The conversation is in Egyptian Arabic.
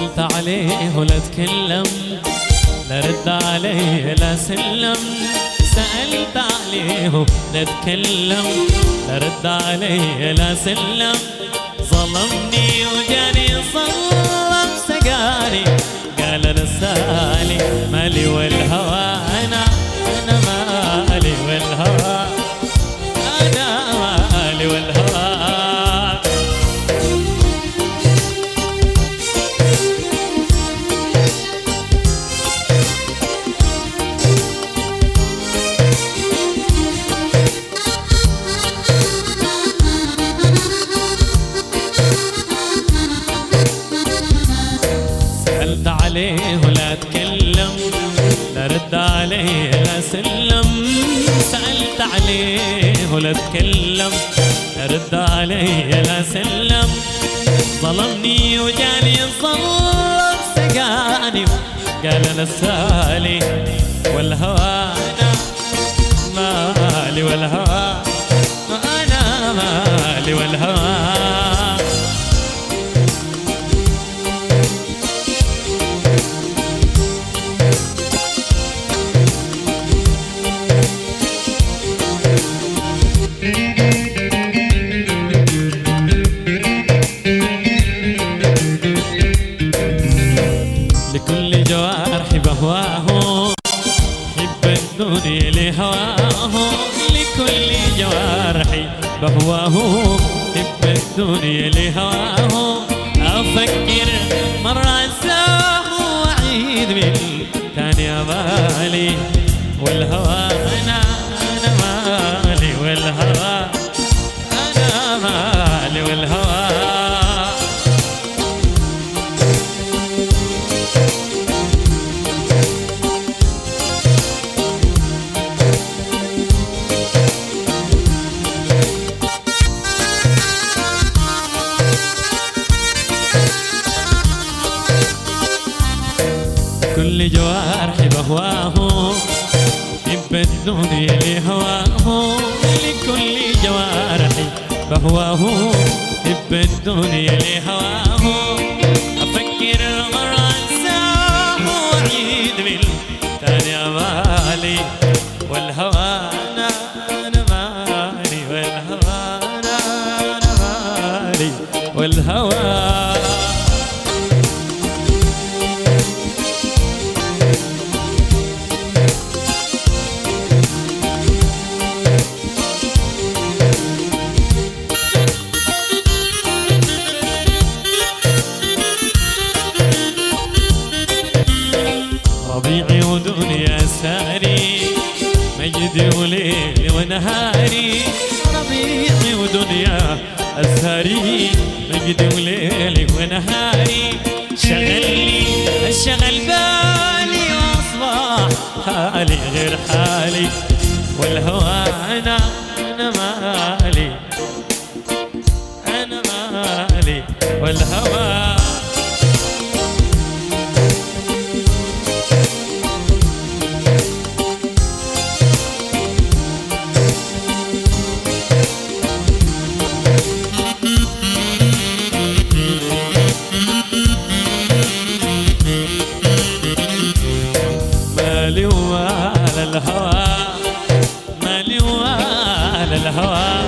سألت عليه ولا تكلم لا رد عليه لا سلم سألت عليه لا تكلم لا رد عليه لا سلم ظلمني وجاني ظلم سقاني قال انا سالي مالي والهوى انا انا مالي والهوى انا مالي والهوى سألت عليه ولا تكلم لا رد عليه لا سلم سألت عليه ولا تكلم لا رد عليه لا سلم ظلمني وجاني ظلم سقاني قال انا السالي والهوى انا مالي والهوى انا مالي والهوى لكل جوارح بهواه حب الدنيا لهواه لكل جوارح بهواه حب الدنيا لهواه أفكر مرة أنساه وأعيد من تاني أمالي والهوى أنا أنا مالي والهوى أنا مالي والهوى كل جوارحي بهواه حب الدنيا لهواه لكل جوارحي بهواه حب الدنيا لهواه أفكر مرة أنساه وأعيد من تاني أمالي والهوى أنا أنا مالي والهوى أنا أنا مالي والهوى ربيعي ودنيا ساري مجدي وليلي ونهاري ربيعي ودنيا الساري مجدي وليلي ونهاري شغلني الشغل بالي واصبح حالي غير حالي والهوى انا انا مالي انا مالي والهوى مالي ومال الهوى مالي ومال الهوى